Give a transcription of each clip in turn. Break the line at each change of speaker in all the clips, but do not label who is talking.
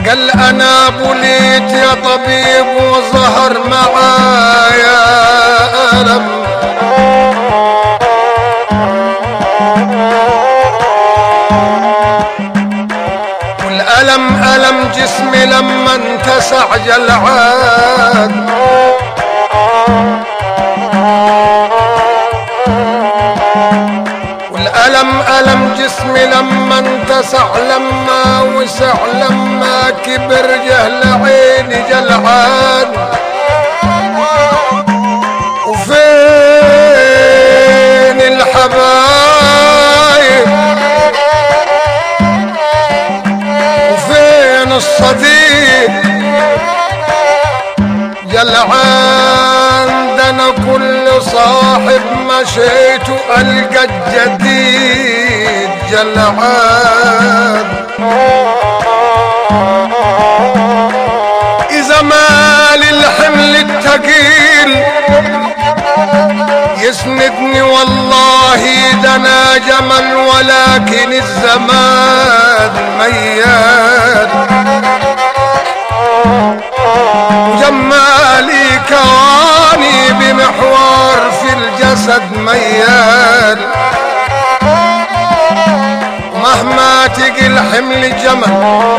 قال انا بليت يا طبيب وظهر معايا الم والالم الم جسمي لما انتسع جلعان والألم ألم جسمي لما انتسع لما وسع لما كبر جهل عيني جلعان وفين الحبايب وفين الصديق جلعان ده انا كل صاحب مشيت القى الجديد جلعان اذا مال الحمل التقيل يسندني والله ده انا جمل ولكن الزمان ميال وجمالي كواني بمحور في الجسد ميال مهما تقل حمل الجمل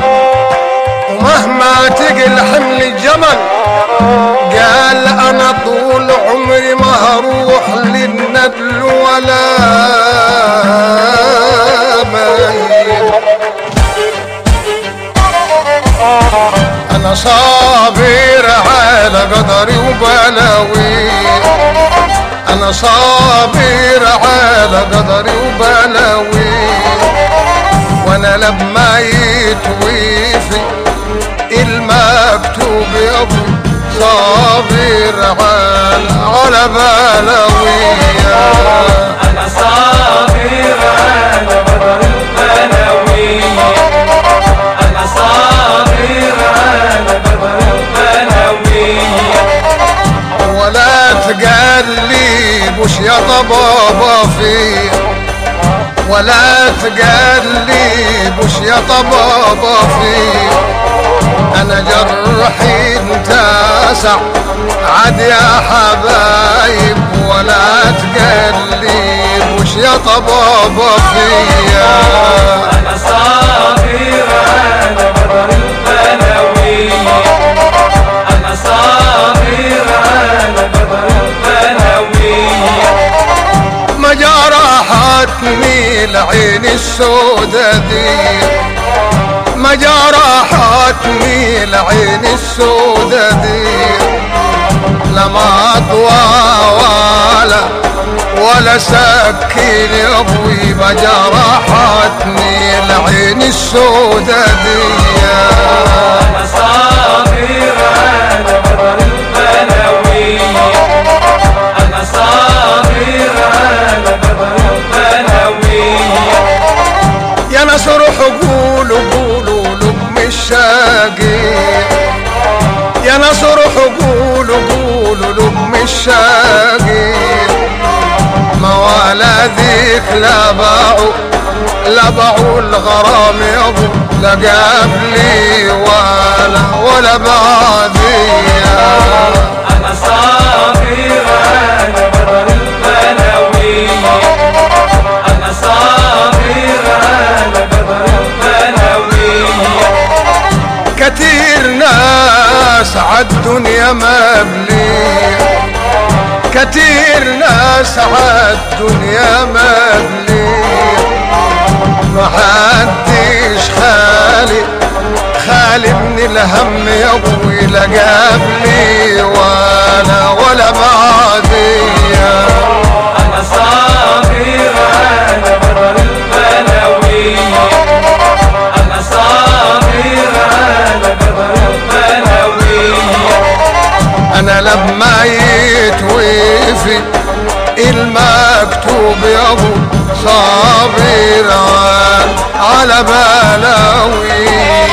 ومهما تقل حمل الجمل قال انا طول عمري ما هروح للندل ولا ميل انا صابر على قدري وبلاوي انا صابر على قدري وبلاوي وانا لما يتوفي المكتوب يا ابو صابر على على بلاوي
أنا صابر على قدر البلاوي أنا صابر على قدر البلاوي
ولا تقلي بوش يا طبابة في ولا تقلي بوش يا طبابة في انا جرحي انتسع عاد يا حبايب ولا تقلي بوش يا طبابة فيا
أنا صابر على قدر البلاوي أنا صابر على قدر البلاوي
ما جرحتني العين السودة دي ما جرحتني العين السودة دي لما اطوى ولا ولا سكين يا ابوي ما جرحتني العين السودة دي
أنا صابر على قدر البلاوي أنا صابر على قدر البلاوي
يا ناس روحوا قولوا قولوا لأم الشاقي يا ناس روحوا قولوا قولوا لأم الشاقي موالذيك لا باعوا لا باعوا الغرام يا ابو لا قبلي ولا ولا بعدي
أنا صابر على قدر البلاوي أنا صابر على قدر البلاوي
كتير ناس عالدنيا مبلي كتير ناس عالدنيا مبلي ما حدش خالي خالي من الهم يا ابوي لا قبلي ولا ولا بعدي
أنا صابر على قدر البلاوي أنا صابر على قدر البلاوي
انا لما يتوفي المكتوب يا ابو صابر على بلاوي